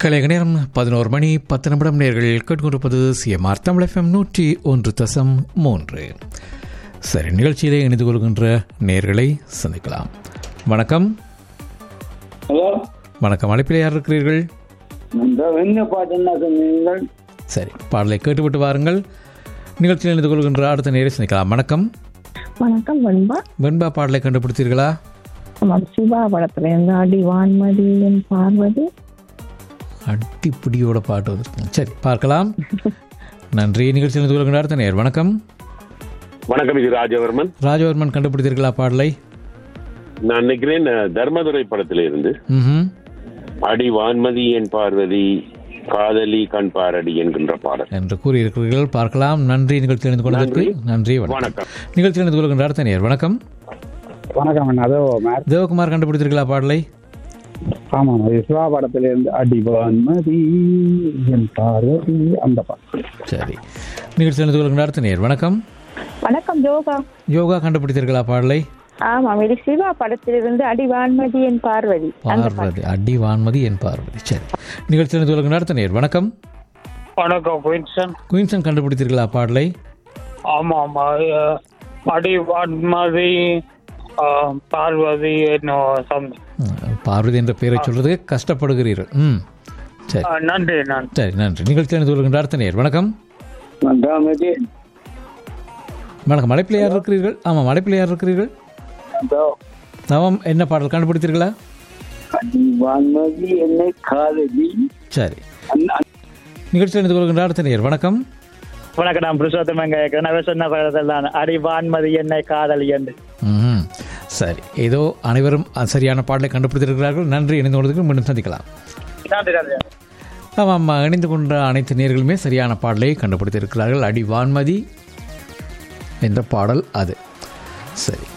கலைக நேரம் பதினோரு மணி பத்து நிமிடம் நேர்கள் கேட்டுக்கொண்டிருப்பது சிஎம்ஆர் தமிழ் எஃப்எம் நூற்றி ஒன்று தசம் மூன்று சரி நிகழ்ச்சியிலே இணைந்து கொள்கின்ற நேர்களை சந்திக்கலாம் வணக்கம் ஹலோ வணக்கம் அழைப்பில் யார் இருக்கிறீர்கள் இந்த என்ன பாட்டு என்ன சொன்னீங்கள் சரி பாடலை கேட்டுவிட்டு வாருங்கள் நிகழ்ச்சியில் இணைந்து கொள்கின்ற அடுத்த நேரை சந்திக்கலாம் வணக்கம் வணக்கம் வெண்பா வெண்பா பாடலை கண்டுபிடித்தீர்களா ஆமாம் சிவா படத்துல இருந்து அடி வான்மதி என் பார்வதி அடிப்பிடியோட பாட்டு வந்திருக்கும் சரி பார்க்கலாம் நன்றி நிகழ்ச்சியில் இணைந்து கொள்கின்ற அடுத்த நேர் வணக்கம் வணக்கம் இது ராஜவர்மன் ராஜவர்மன் கண்டுபிடித்தீர்களா பாடலை நான் நினைக்கிறேன் அஹ், தர்மதுரை படத்தில இருந்து ம் அடி வான்மதி என் பார்வதி காதலி கண் பாரடி என்கின்ற பாடல் என்று கூறியிருக்கிறீர்கள் பார்க்கலாம் நன்றி நிகழ்ச்சி இணைந்து கொண்டதற்கு நன்றி வணக்கம் வணக்கம் நிகழ்ச்சி இணைந்து கொள்கின்ற அடுத்த நேர் வணக்கம் வணக்கம் அண்ணா அதோ மேர் தேவகுமார் கண்டுபிடித்தீர்களா பாடலை ஆமாம் அது சிவா படத்துல இருந்து அடிவான்மதி என் பார்வதி அந்த பாட்டு சரி நிகழ்ச்சி இணைந்து கொள்கின்ற அடுத்த நேர் வணக்கம் வணக்கம் ஜோகா யோகா கண்டுபிடித்தீர்களா பாடலை ஆமாம் இது சிவா படத்திலிருந்து அடி வான்மதி என் பார்வதி அந்த பார்வதி அடி வான்மதி என் பார்வதி சரி நிகழ்ச்சி இணைந்து கொள்கின்ற அடுத்த நேர் வணக்கம் வணக்கம் குயின்சன் குயின்சன் கண்டுபிடித்தீர்களா பாடலை ஆமா ஆமா அஹ், அடி வான்மதி அஹ், பார்வதி என்னும் something. ம், பார்வதி என்ற பெயரை சொல்றதுக்கு கஷ்டப்படுகிறீர்கள் ம் சரி அஹ், நன்றி நன்றி சரி நன்றி நிகழ்ச்சி இணைந்து கொள்கின்ற அடுத்த நேர் வணக்கம் வந்தாமதி வணக்கம் அழைப்பில் யார் இருக்கிறீர்கள் ஆமாம் அழைப்பில் யார் இருக்கிறீர்கள் அதோ நவம் என்ன பாடல் கண்டுபிடித்தீர்களா அடிவான்மதி என்னை காதலி சரி அந்த- நிகழ்ச்சி இணைந்து கொள்கின்ற அடுத்த நேர் வணக்கம் வணக்கம் நான் புருஷோத்தமங்க எனவே சொன்ன படத்தில் அடி வான்மதி என்னை காதலி என்று ம் சரி ஏதோ அனைவரும் அஹ், சரியான பாடலை கண்டுபிடித்திருக்கிறார்கள் நன்றி இணைந்து கொண்டதுக்கு மீண்டும் சந்திக்கலாம் நன்றி நன்றி ஆமாம் இணைந்து கொண்ட அனைத்து நேர்களுமே சரியான பாடலை கண்டுபிடித்திருக்கிறார்கள் அடி வான்மதி என்ற பாடல் அது சரி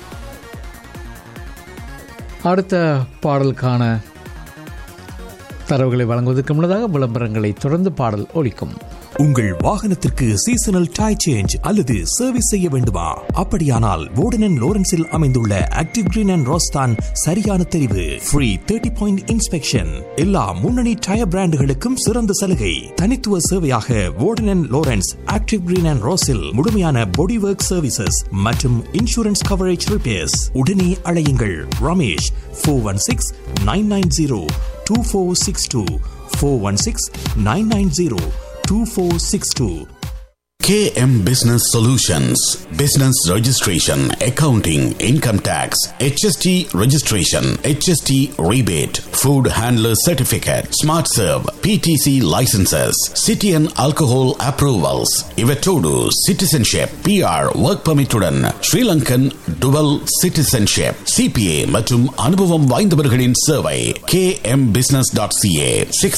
அடுத்த பாடலுக்கான தரவுகளை வழங்குவதற்கு முன்னதாக விளம்பரங்களை தொடர்ந்து பாடல் ஒலிக்கும் உங்கள் வாகனத்திற்கு சீசனல் டை சேஞ்ச் அல்லது சர்வீஸ் செய்ய வேண்டுமா அப்படியானால் வோர்டன் லோரன்ஸில் அமைந்துள்ள ஆக்டிவ் கிரீன் அண்ட் ரோஸ்தான் சரியான தெரிவு ஃப்ரீ தேர்ட்டி பாயிண்ட் இன்ஸ்பெக்ஷன் எல்லா முன்னணி டயர் பிராண்டுகளுக்கும் சிறந்த சலுகை தனித்துவ சேவையாக Warden Lawrence active green and ரோஸில் முழுமையான பாடி ஒர்க் சர்வீசஸ் மற்றும் இன்சூரன்ஸ் கவரேஜ் ரிப்பேர்ஸ் உடனே அழையுங்கள் Ramesh four one six nine nine zero two four six two four one six nine nine zero 2462. KM Business Solutions Business Registration, Accounting, Income Tax, HST Registration, HST Rebate, Food Handler Certificate, Smart Serve, PTC Licenses, City and Alcohol Approvals, Ivetodu, Citizenship, PR, Work Permit உடன் Sri Lankan Dual Citizenship, CPA மற்றும் அனுபவம் வாய்ந்தவர்களின் சேவை kmbusiness.ca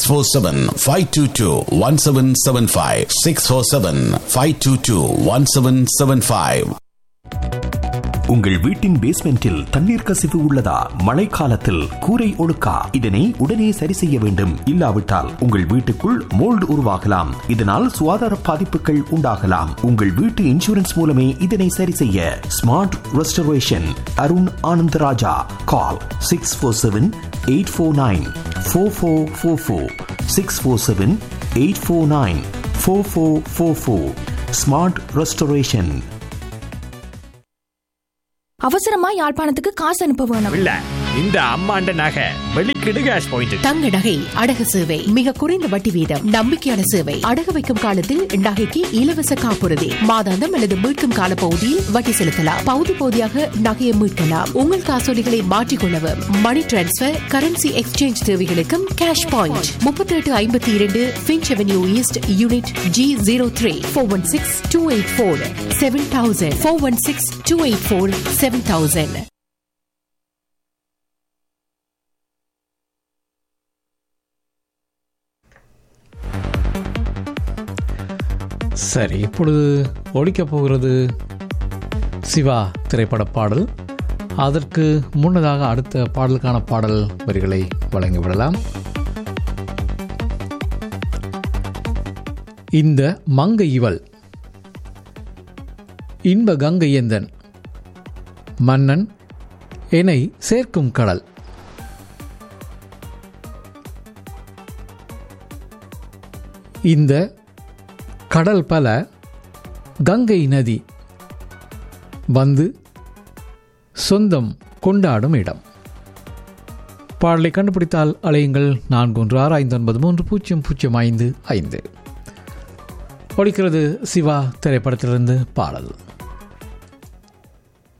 647-522-1775 647-522-1775 உங்கள் வீட்டின் பேஸ்மெண்டில் தண்ணீர் கசிவு உள்ளதா மழைக்காலத்தில் கூரை ஒழுக்கா இதனை உடனே சரி செய்ய வேண்டும் இல்லாவிட்டால் உங்கள் வீட்டுக்குள் மோல்டு உருவாகலாம் இதனால் சுகாதார பாதிப்புகள் உண்டாகலாம் உங்கள் வீட்டு இன்சூரன்ஸ் மூலமே இதனை சரி செய்ய smart restoration Arun Anandaraja call six four seven eight four nine four four four four six four seven eight four nine four four four four smart restoration அவசரமா யாழ்ப்பாணத்துக்கு காசு அனுப்ப வேணும் இல்ல இந்த அம்மாண்ட நகை வெளிக்கிடு கேஷ் பாயிண்ட் தங்க நகை அடகு சேவை மிக குறைந்த வட்டி வீதம் நம்பிக்கையான சேவை அடகு வைக்கும் காலத்தில் நகைக்கு இலவச காப்புறுதி மாதாந்தம் அல்லது மீட்கும் கால பகுதியில் வட்டி செலுத்தலாம் பகுதி பகுதியாக நகையை மீட்கலாம் உங்கள் காசோலிகளை மாற்றிக்கொள்ளவும் மணி டிரான்ஸ்பர் கரன்சி எக்ஸ்சேஞ்ச் தேவைகளுக்கும் கேஷ் பாயிண்ட் முப்பத்தி எட்டு ஐம்பத்தி இரண்டு Finch avenue east unit G zero three four one six two eight four seven thousand four one six two eight four seven thousand சரி இப்பொழுது ஒழிக்கப் போகிறது சிவா திரைப்பட பாடல் அதற்கு முன்னதாக அடுத்த பாடலுக்கான பாடல் வரிகளை வழங்கிவிடலாம் இந்த மங்கை இவள் இன்ப கங்கையந்தன் மன்னன் என்னை சேர்க்கும் கடல் இந்த கடல் பல கங்கை நதி வந்து சொந்தம் கொண்டாடும் இடம் பாடலை கண்டுபிடித்தால் அலையுங்கள் நான்கு ஒன்று ஆறு ஐந்து ஒன்பது மூன்று பூஜ்ஜியம் பூஜ்ஜியம் ஐந்து ஐந்து ஒழிக்கிறது சிவா திரைப்படத்திலிருந்து பாடல்